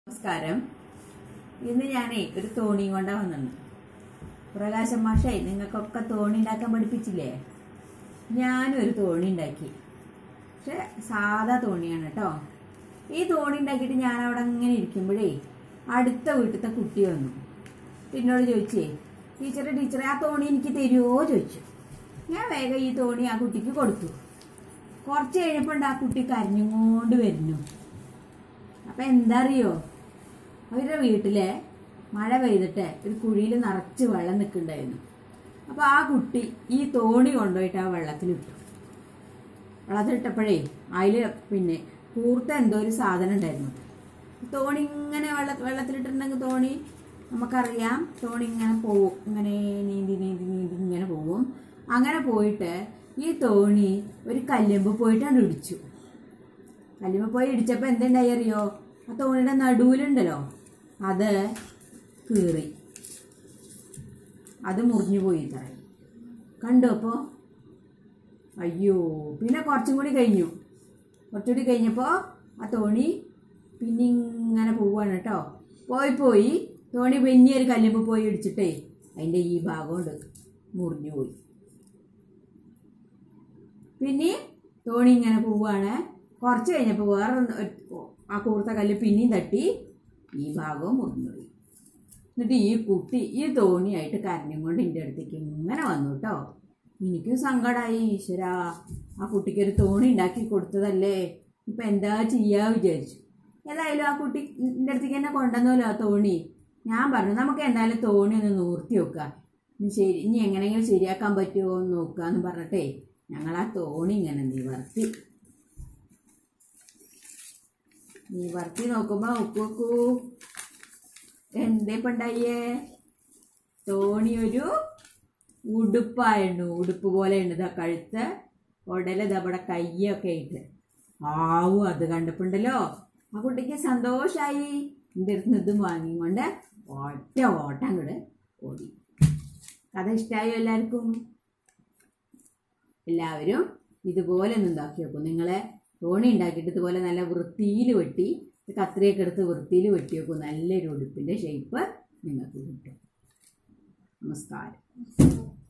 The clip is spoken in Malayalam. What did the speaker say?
നമസ്കാരം ഇന്ന് ഞാനേ ഒരു തോണിയും കൊണ്ടാ വന്നത് പ്രകാശം മാഷേ നിങ്ങൾക്കൊക്കെ തോണി ഉണ്ടാക്കാൻ പഠിപ്പിച്ചില്ലേ ഞാനും ഒരു തോണി ഉണ്ടാക്കി പക്ഷെ സാധാ തോണിയാണ് കേട്ടോ ഈ തോണി ഉണ്ടാക്കിയിട്ട് ഞാൻ അവിടെ അങ്ങനെ ഇരിക്കുമ്പോഴേ അടുത്ത വീട്ടിലത്തെ കുട്ടി വന്നു എന്നോട് ചോദിച്ചേ ടീച്ചറെ ടീച്ചറെ ആ തോണി എനിക്ക് തരുമോ ചോദിച്ചു ഞാൻ വേഗം ഈ തോണി ആ കുട്ടിക്ക് കൊടുത്തു കുറച്ച് കഴിഞ്ഞപ്പോൾ ഉണ്ട് ആ കുട്ടി കരഞ്ഞുകൊണ്ട് വരുന്നു അപ്പൊ എന്താ അറിയോ അവരുടെ വീട്ടിലെ മഴ പെയ്തിട്ട് ഒരു കുഴിയിൽ നിറച്ച് വെള്ളം നിൽക്കുന്നുണ്ടായിരുന്നു അപ്പൊ ആ കുട്ടി ഈ തോണി കൊണ്ടുപോയിട്ട് ആ വെള്ളത്തിലിട്ടു വെള്ളത്തിലിട്ടപ്പോഴേ അതില് പിന്നെ കൂർത്ത എന്തോ ഒരു സാധനം ഉണ്ടായിരുന്നു തോണി ഇങ്ങനെ വെള്ള വെള്ളത്തിലിട്ടിട്ടുണ്ടെങ്കിൽ തോണി നമുക്കറിയാം തോണി ഇങ്ങനെ പോവും ഇങ്ങനെ നീന്തി നീന്തി നീന്തി ഇങ്ങനെ പോവും അങ്ങനെ പോയിട്ട് ഈ തോണി ഒരു കല്ലുമ്പ് പോയിട്ടാണ് ഇടിച്ചു കല്ലുമ്മ പോയി ഇടിച്ചപ്പോൾ എന്തുണ്ടായി അറിയോ ആ തോണിയുടെ നടുവിലുണ്ടല്ലോ അത് കീറി അത് മുറിഞ്ഞു പോയി തറ കണ്ടു അപ്പോൾ അയ്യോ പിന്നെ കുറച്ചും കൂടി കഴിഞ്ഞു കുറച്ചുകൂടി കഴിഞ്ഞപ്പോൾ ആ തോണി പിന്നെ ഇങ്ങനെ പോവാണ് കേട്ടോ പോയി പോയി തോണി പിന്നെ ഒരു കല്ലുമ്പ് പോയി ഇടിച്ചിട്ടേ അതിൻ്റെ ഈ ഭാഗം കൊണ്ട് മുറിഞ്ഞു പോയി പിന്നെ തോണി ഇങ്ങനെ പോവാണ് കുറച്ച് കഴിഞ്ഞപ്പോൾ വേറെ ഒന്ന് ഒരു- ആ കൂർത്ത കല്ല് പിന്നെയും തട്ടി ഈ ഭാഗവും മുറിഞ്ഞുപോയി എന്നിട്ട് ഈ കുട്ടി ഈ തോണിയായിട്ട് കരഞ്ഞും കൊണ്ട് എൻ്റെ അടുത്തേക്ക് ഇങ്ങനെ വന്നു കേട്ടോ എനിക്കും സങ്കടമായി ഈശ്വര ആ കുട്ടിക്ക് ഒരു തോണി ഉണ്ടാക്കി കൊടുത്തതല്ലേ ഇപ്പം എന്താ ചെയ്യാ വിചാരിച്ചു ഏതായാലും ആ കുട്ടി എൻ്റെ അടുത്തേക്ക് എന്നെ കൊണ്ടുവന്നല്ലോ ആ തോണി ഞാൻ പറഞ്ഞു നമുക്ക് എന്തായാലും തോണി ഒന്ന് നൂർത്തി വെക്കാം ഇനി ശരി ഇനി എങ്ങനെയെങ്കിലും ശരിയാക്കാൻ പറ്റുമോ എന്ന് നോക്കാന്ന് പറഞ്ഞിട്ടേ ഞങ്ങൾ ആ തോണി ഇങ്ങനെ നിവർത്തി നിവർത്തി നോക്കുമ്പോ ഉക്കു ഉക്കു എന്തേ പണ്ടായേ തോണി ഒരു ഉടുപ്പായിരുന്നു ഉടുപ്പ് പോലെ ഉണ്ട് ഇതാ കഴുത്ത് ഉടല് ഇതവിടെ കയ്യൊക്കെ ആയിട്ട് ആവു അത് കണ്ടപ്പോണ്ടല്ലോ ആ കുട്ടിക്ക് സന്തോഷായി എൻ്റെ അടുത്ത് ഇതും വാങ്ങിക്കൊണ്ട് ഒറ്റ ഓട്ടം അങ്ങോട്ട് ഓടി കഥ ഇഷ്ടമായോ എല്ലാവർക്കും എല്ലാവരും ഇതുപോലെ ഒന്ന് ഉണ്ടാക്കി വെക്കും നിങ്ങളെ തോണി ഉണ്ടാക്കിയിട്ട് ഇതുപോലെ നല്ല വൃത്തിയിൽ വെട്ടി കത്രിയൊക്കെ എടുത്ത് വൃത്തിയിൽ വെട്ടി വെക്കും നല്ലൊരു ഉടുപ്പിൻ്റെ ഷേപ്പ് നിങ്ങൾക്ക് കിട്ടും നമസ്കാരം